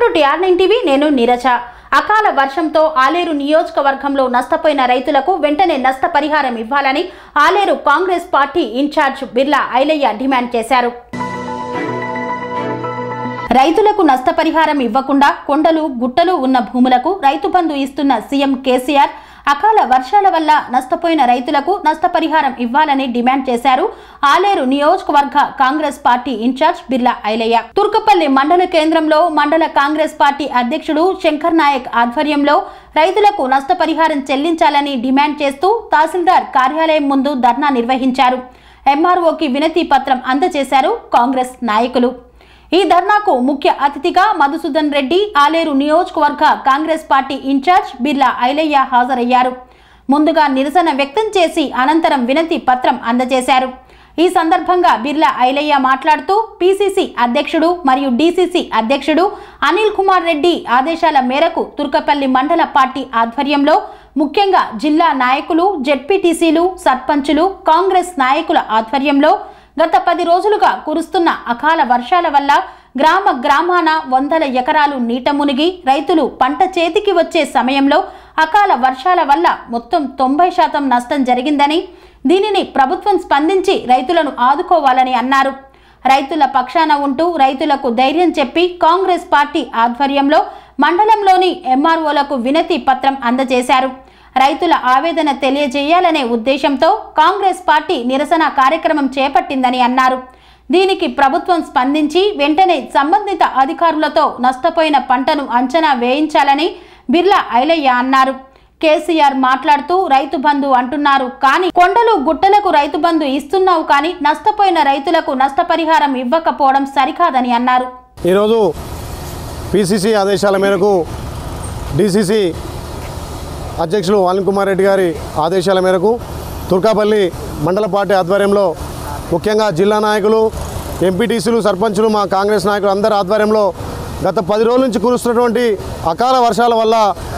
TR nine TV నేను నీరజ అకాల వర్షంతో ఆలేరు నియోజకవర్గంలో నష్టపోయిన రైతులకు వెంటనే నష్టపరిహారం ఇవ్వాలని Alair Congress party incharge Birla Ailaiah demand చేశారు రైతులకు నష్టపరిహారం ఇవ్వకుండా కొండలు గుట్టలు ఉన్న భూములకు రైతు బంధు ఇస్తున్న సీఎం కేసీఆర్ అకాల వర్షాల వల్ల నష్టపోయిన రైతులకు నష్టపరిహారం ఇవ్వాలని డిమాండ్ చేశారు ఆలేరు నియోజకవర్గ Congress party incharge Birla Ailaiah Turkapally మండల కేంద్రంలో మండల కాంగ్రెస్ పార్టీ అధ్యక్షుడు శంకర్ నాయక్ ఆధ్వర్యంలో రైతులకు నష్టపరిహారం చెల్లించాలని డిమాండ్ చేస్తూ తహసీల్దార్ కార్యాలయం ముందు ధర్నా నిర్వహించారు ఎంఆర్ఓకి వినతి పత్రం అందజేశారు కాంగ్రెస్ నాయకులు ఈ ధర్నాకు ముఖ్య అతిథిగా మధుసూదన్ రెడ్డి ఆలేరు నియోజకవర్గ Congress party incharge Birla Ailaiah హాజరయ్యారు ముందుగా నిరసన వ్యక్తం చేసి అనంతరం వినతి పత్రం అందజేశారు ఈ సందర్భంగా బిర్లా ఐలయ్య మాట్లాడుతూ పిసిసి అధ్యక్షుడు మరియు డిసిసి అధ్యక్షుడు అనిల్ కుమార్ రెడ్డి ఆదేశాల మేరకు తుర్కపల్లి మండల పార్టీ ఆధ్వర్యంలో ముఖ్యంగా జిల్లా నాయకులు జెడ్పీటీసీలు సర్పంచులు కాంగ్రెస్ నాయకుల ఆధ్వర్యంలో గత పది రోజులుగా కురుస్తున్న అకాల వర్షాల వల్ల గ్రామ గ్రామాన వందల ఎకరాలు నీట మునిగి రైతులు పంట చేతికి వచ్చే సమయంలో అకాల వర్షాల వల్ల మొత్తం తొంభై శాతం నష్టం జరిగిందని దీనిని ప్రభుత్వం స్పందించి రైతులను ఆదుకోవాలని అన్నారు రైతుల పక్షాన ఉంటూ రైతులకు ధైర్యం చెప్పి కాంగ్రెస్ పార్టీ ఆధ్వర్యంలో మండలంలోని ఎంఆర్ఓలకు వినతి పత్రం అందజేశారు రైతుల ఆవేదన తెలియజేయాలనే ఉద్దేశంతో కాంగ్రెస్ పార్టీ నిరసన కార్యక్రమం చేపట్టిందని అన్నారు దీనికి ప్రభుత్వం స్పందించి వెంటనే సంబంధిత అధికారులతో నష్టపోయిన పంటను అంచనా వేయించాలని బిర్లా ఐలయ్య అన్నారు కేసీఆర్ మాట్లాడుతూ రైతు బంధు అంటున్నారు కానీ కొండలు గుట్టలకు రైతు బంధు ఇస్తున్నావు కానీ నష్టపోయిన రైతులకు నష్టపరిహారం ఇవ్వకపోవడం సరికాదని అన్నారు ఈరోజు పిసిసి ఆదేశాల మేరకు డిసిసి అధ్యక్షులు అనిల్ కుమార్ రెడ్డి గారి ఆదేశాల మేరకు తుర్కాపల్లి మండల పార్టీ ఆధ్వర్యంలో ముఖ్యంగా జిల్లా నాయకులు ఎంపీటీసీలు సర్పంచులు మా కాంగ్రెస్ నాయకులు అందరి ఆధ్వర్యంలో గత పది రోజుల నుంచి కురుస్తున్నటువంటి అకాల వర్షాల వల్ల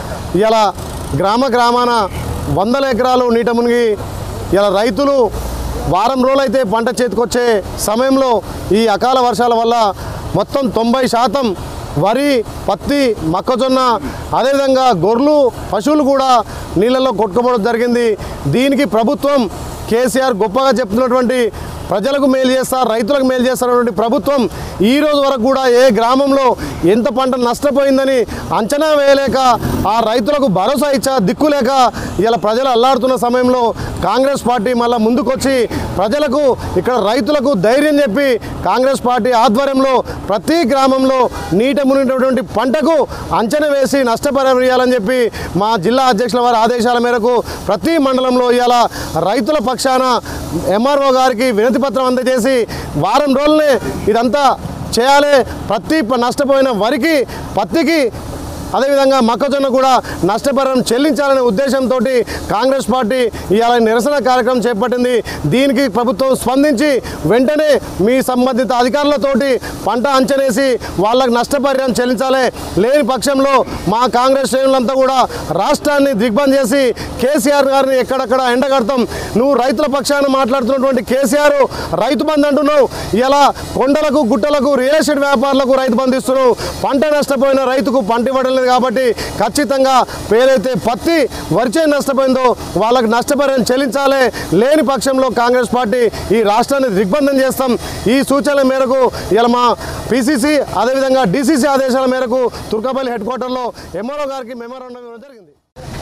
ఇలా గ్రామ గ్రామాన వందల ఎకరాలు నీట మునిగి ఇలా రైతులు వారం రోజులైతే పంట చేతికొచ్చే సమయంలో ఈ అకాల వర్షాల వల్ల మొత్తం తొంభై శాతం వరి పత్తి మొక్కజొన్న అదేవిధంగా గొర్రెలు పశువులు కూడా నీళ్ళల్లో కొట్టుకోవడం జరిగింది దీనికి ప్రభుత్వం కేసీఆర్ గొప్పగా చెప్తున్నటువంటి ప్రజలకు మేలు చేస్తారు రైతులకు మేలు చేస్తున్నటువంటి ప్రభుత్వం ఈ రోజు వరకు కూడా ఏ గ్రామంలో ఎంత పంట నష్టపోయిందని అంచనా వేయలేక ఆ రైతులకు భరోసా ఇచ్చా దిక్కు లేక ఇలా ప్రజలు అల్లాడుతున్న సమయంలో కాంగ్రెస్ పార్టీ మళ్ళీ ముందుకొచ్చి ప్రజలకు ఇక్కడ రైతులకు ధైర్యం చెప్పి కాంగ్రెస్ పార్టీ ఆధ్వర్యంలో ప్రతి గ్రామంలో నీట మునిగినటువంటి పంటకు అంచనా వేసి నష్టపరిహారం ఇవ్వాలని చెప్పి మా జిల్లా అధ్యక్షుల వారి ఆదేశాల మేరకు ప్రతి మండలంలో ఇవాళ రైతుల పక్షాన ఎంఆర్ఓ గారికి వినతి పత్రం అందజేసి వారం రోజులనే ఇదంతా చేయాలి ప్రతి ప- నష్టపోయిన వరికి పత్తికి అదేవిధంగా మొక్కజొన్న కూడా నష్టపరిహారం చెల్లించాలనే ఉద్దేశంతో కాంగ్రెస్ పార్టీ ఇవాళ నిరసన కార్యక్రమం చేపట్టింది దీనికి ప్రభుత్వం స్పందించి వెంటనే మీ సంబంధిత అధికారులతోటి పంట అంచనేసి వాళ్ళకు నష్టపరిహారం చెల్లించాలి లేని పక్షంలో మా కాంగ్రెస్ శ్రేణులంతా కూడా రాష్ట్రాన్ని దిగ్బంద్ చేసి కేసీఆర్ గారిని ఎక్కడక్కడ ఎండగడతాం నువ్వు రైతుల పక్షాన మాట్లాడుతున్నటువంటి కేసీఆర్ రైతు బంధు అంటున్నావు ఇలా కొండలకు గుట్టలకు రియల్ ఎస్టేట్ వ్యాపారులకు రైతు బంధు ఇస్తున్నావు పంట నష్టపోయిన రైతుకు పంట ఇవ్వడం లేదు కాబట్టి ఖచ్చితంగా పేరైతే పత్తి వరిచే నష్టపోయిందో వాళ్ళకి నష్టపరిహారం చెల్లించాలి లేని పక్షంలో కాంగ్రెస్ పార్టీ ఈ రాష్ట్రాన్ని దిగ్బంధం చేస్తాం ఈ సూచనల మేరకు ఇలా మా పిసిసి అదేవిధంగా డిసిసి ఆదేశాల మేరకు తుర్కపల్లి హెడ్ క్వార్టర్లో ఎంఆర్ఓ గారికి మెమోరాండం ఇవ్వడం జరిగింది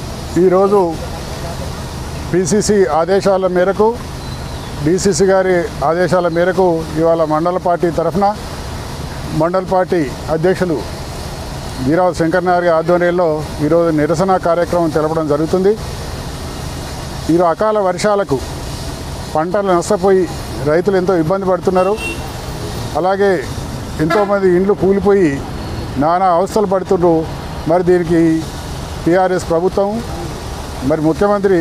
ఈరోజు పిసిసి ఆదేశాల మేరకు డిసిసి గారి ఆదేశాల మేరకు ఇవాళ మండల పార్టీ తరఫున మండల పార్టీ అధ్యక్షులు వీరావు శంకర్ నాయర్ గారి ఆధ్వర్యంలో ఈరోజు నిరసన కార్యక్రమం తెలపడం జరుగుతుంది ఈరోజు అకాల వర్షాలకు పంటలు నష్టపోయి రైతులు ఎంతో ఇబ్బంది పడుతున్నారు అలాగే ఎంతోమంది ఇండ్లు కూలిపోయి నానా అవస్థలు పడుతున్నారు మరి దీనికి టీఆర్ఎస్ ప్రభుత్వం మరి ముఖ్యమంత్రి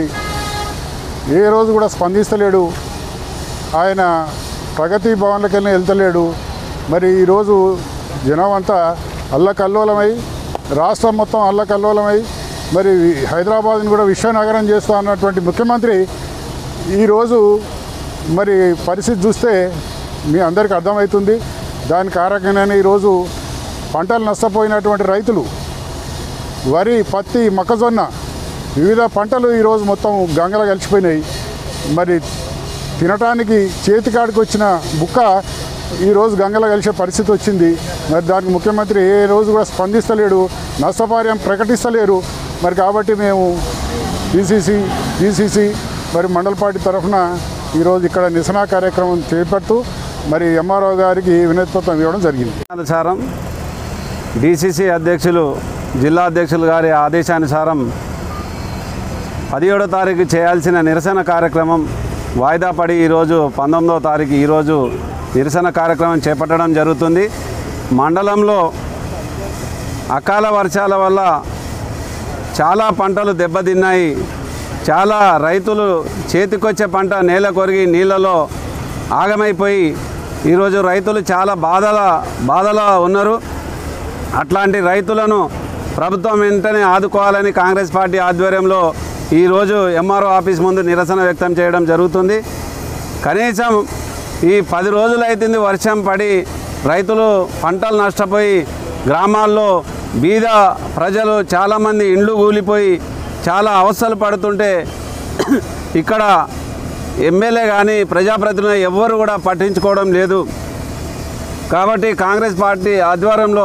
ఏ రోజు కూడా స్పందిస్తలేడు ఆయన ప్రగతి భవన్లకెళ్ళి వెళ్తలేడు మరి ఈరోజు జనం అంతా అల్లకల్లోలమై రాష్ట్రం మొత్తం అల్లకల్లోలమై మరి హైదరాబాద్ని కూడా విశ్వనగరం చేస్తా అన్నటువంటి ముఖ్యమంత్రి ఈరోజు మరి పరిస్థితి చూస్తే మీ అందరికీ అర్థమవుతుంది దాని కారకంగానే ఈరోజు పంటలు నష్టపోయినటువంటి రైతులు వరి పత్తి మొక్కజొన్న వివిధ పంటలు ఈరోజు మొత్తం గంగలో కలిసిపోయినాయి మరి తినటానికి చేతికాడికి వచ్చిన బుక్క ఈరోజు గంగలో కలిసే పరిస్థితి వచ్చింది మరి దానికి ముఖ్యమంత్రి ఏ రోజు కూడా స్పందిస్తలేడు నష్టపరిహారం ప్రకటిస్తలేరు మరి కాబట్టి మేము పిసిసి డిసిసి మరి మండల పార్టీ తరఫున ఈరోజు ఇక్కడ నిరసన కార్యక్రమం చేపడుతూ మరి ఎంఆర్ఓ గారికి వినతిపత్రం ఇవ్వడం జరిగింది అనుసారం డిసిసి అధ్యక్షులు జిల్లా అధ్యక్షులు గారి ఆదేశానుసారం పదిహేడో తారీఖు చేయాల్సిన నిరసన కార్యక్రమం వాయిదా పడి ఈరోజు పంతొమ్మిదో తారీఖు ఈరోజు నిరసన కార్యక్రమం చేపట్టడం జరుగుతుంది మండలంలో అకాల వర్షాల వల్ల చాలా పంటలు దెబ్బతిన్నాయి చాలా రైతులు చేతికొచ్చే పంట నేల కొరిగి నీళ్ళలో ఆగమైపోయి ఈరోజు రైతులు చాలా బాధల బాధలో ఉన్నారు అట్లాంటి రైతులను ప్రభుత్వం వెంటనే ఆదుకోవాలని కాంగ్రెస్ పార్టీ ఆధ్వర్యంలో ఈరోజు ఎంఆర్ఓ ఆఫీస్ ముందు నిరసన వ్యక్తం చేయడం జరుగుతుంది కనీసం ఈ పది రోజులు అవుతుంది వర్షం పడి రైతులు పంటలు నష్టపోయి గ్రామాల్లో బీద ప్రజలు చాలామంది ఇండ్లు కూలిపోయి చాలా అవస్థలు పడుతుంటే ఇక్కడ ఎమ్మెల్యే కానీ ప్రజాప్రతినిధులు ఎవ్వరు కూడా పట్టించుకోవడం లేదు కాబట్టి కాంగ్రెస్ పార్టీ ఆధ్వర్యంలో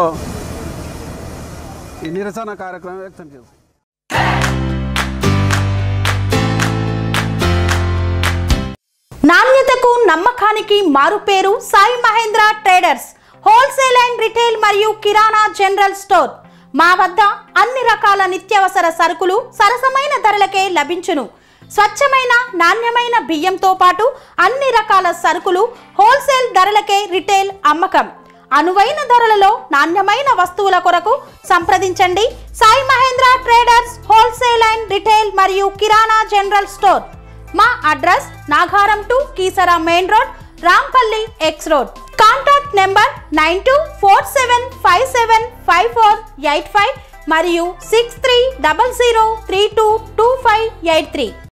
ఈ నిరసన కార్యక్రమం వ్యక్తం చేస్తాం నాణ్యతకు నమ్మకానికి మారుపేరు Sai Mahendra traders wholesale and retail మరియు కిరాణా జనరల్ స్టోర్ మా వద్ద అన్ని రకాల నిత్యావసర సరుకులు సరసమైన ధరలకే లభించును స్వచ్ఛమైన నాణ్యమైన బియ్యంతో పాటు అన్ని రకాల సరుకులు హోల్సేల్ ధరలకే రిటైల్ అమ్మకం అనువైన ధరలలో నాణ్యమైన వస్తువుల కొరకు సంప్రదించండి Sai Mahendra traders wholesale and retail మరియు కిరాణా జనరల్ స్టోర్ మా address Nagaram to Keesara main road Rampally X road contact number nine two four seven five seven five four eight five మరియు six three double zero three two two five eight three